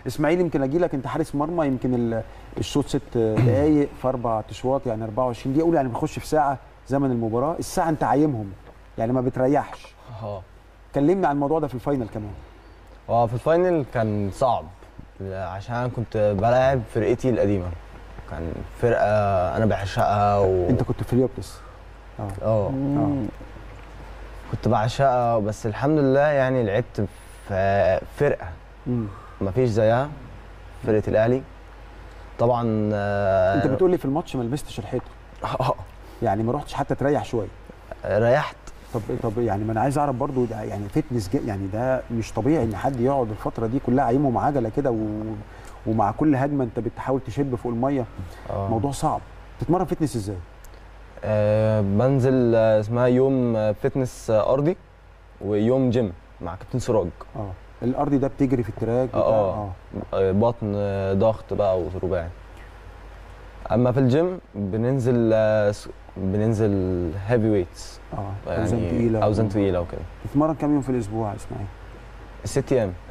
اسماعيل يمكن اجي لك انت حارس مرمى يمكن ال- الشوط ست دقائق في اربع اشواط يعني 24 دقيقه قول يعني بنخش في ساعه زمن المباراه الساعه انت عايمهم يعني ما بتريحش اه كلمني عن الموضوع ده في الفاينل كمان هو في الفاينل كان صعب عشان انا كنت بلاعب فرقتي القديمه كان فرقه انا بعشقها و... انت كنت في ريوبلس اه اه كنت بعشقها بس الحمد لله يعني لعبت في فرقه مم. مفيش زيها فرقه الاهلي طبعا آه، انت بتقول لي في الماتش ما لبستش الحيطه آه، يعني ما رحتش حتى تريح شويه ريحت طب طب يعني ما انا عايز اعرف برضو ده يعني فتنس جا- يعني ده مش طبيعي ان حد يقعد الفتره دي كلها عايمهم عجله كده و... ومع كل هجمه انت بتحاول تشب فوق الميه آه. موضوع صعب تتمرن فتنس ازاي آه، بنزل آه، اسمها يوم آه، فتنس آه، ارضي ويوم جيم مع كابتن سراج اه الارضي ده بتجري في التراك اه بتاع- اه آه، بطن آه، ضغط بقى ورباعي اما في الجيم بننزل آه، س- بننزل هيفي ويتس اه اوزان تقيله اوزان تقيله وكده تتمرن كام يوم في الاسبوع يا اسماعيل ست ايام